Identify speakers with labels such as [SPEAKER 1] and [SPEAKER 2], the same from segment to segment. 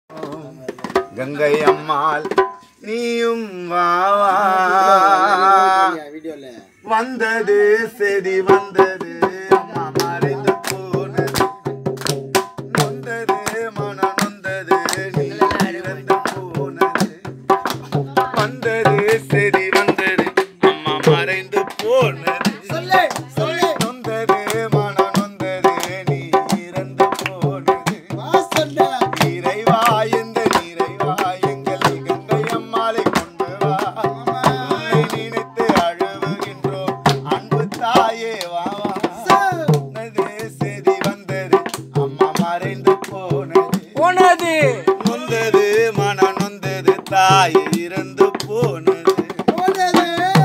[SPEAKER 1] கங்கை அம்மாள் நீயும் வாவா
[SPEAKER 2] வீடியோல
[SPEAKER 1] வந்தது செடி வந்தது அம்மா மறைந்து போனது நொந்தது மன நொந்தது நீ இறந்து போனது வந்தது செடி வந்தது அம்மா மறைந்து போனது
[SPEAKER 2] சொல்லு சொல்லு
[SPEAKER 1] நொந்தது மன நொந்தது நீ இறந்து போனது
[SPEAKER 2] வா சொன்ன
[SPEAKER 1] இறைவா இந்த நிறைவா எங்கள் கங்கை அம்மாளை கொண்டு வா உன்னை நினைத்து அழுவுகின்றோம் அன்பு தாயே வா வா வந்தது செடி வந்தது அம்மா மறைந்து போனது
[SPEAKER 3] போனது
[SPEAKER 1] நொந்தது மன நொந்தது தாய் இறந்து போனது
[SPEAKER 2] போனது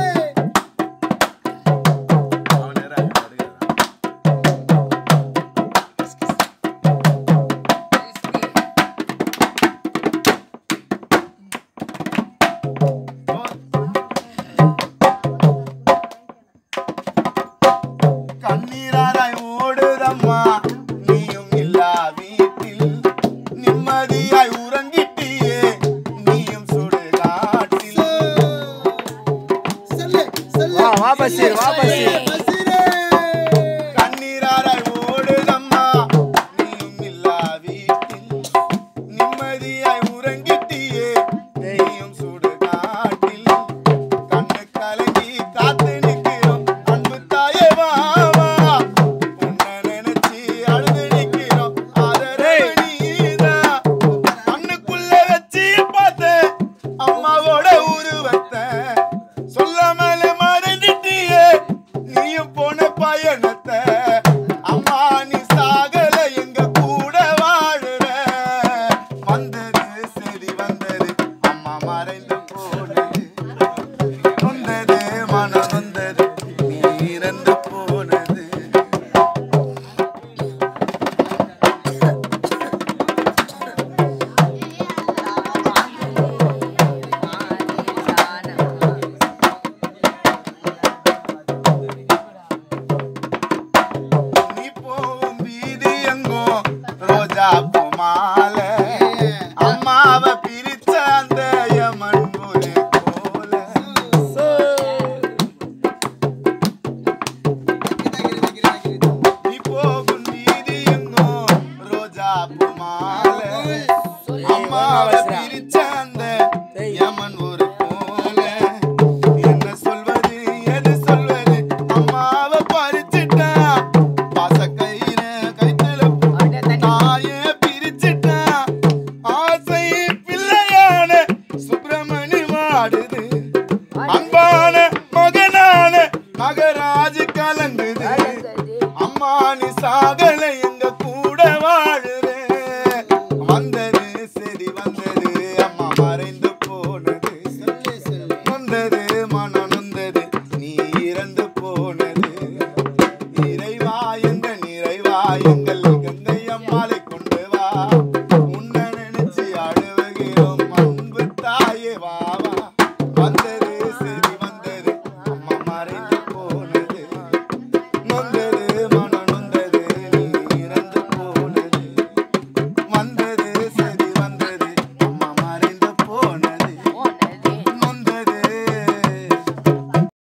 [SPEAKER 1] அவனரா, வருகிறான். கண்ணீராராய் ஓடுதம்மா நீயும் இல்லா வீட்டில் நிம்மதியாய் உறங்கிட்டியே நீயும் சுடுகாட்டில்
[SPEAKER 2] சொல்லு சொல்லு
[SPEAKER 3] வா, வா பஷீர், வா பஷீர்.
[SPEAKER 2] பஷீரே.
[SPEAKER 1] கண்ணீராராய் ஓடுதம்மா நீயும் இல்லா வீட்டில் நிம்மதியாய் உறங்கிட்டியே நீயும் சுடுகாட்டில் கண்ணு கலங்கி காத்து நிக்கிறோம் அன்பு தாயே வா வா உன்னை நினைச்சு அழுது நிக்கிறோம் ஆதரவு நீதான் கண்ணுக்குள்ள வச்சு பார்த்தேன் அம்மாவோட உருவத்தை சொல்லாமல மறந்துட்டியே நீயும் போன பயணத்தை அம்மா நீ சாகல எங்க கூட வாழுற வந்தது சரி வந்தது அம்மா மறைந்து போனது நொந்தது மனம் நொந்தது நீ இறந்து போனது நீ போகும் வீதி எங்கோ ரோஜா பூ மாலை அம்மாவை பிரிச்ச அந்த யமன் ஒரு போல நீ போகும் வீதி எங்கோ ரோஜா பூ மாலை அம்மாவை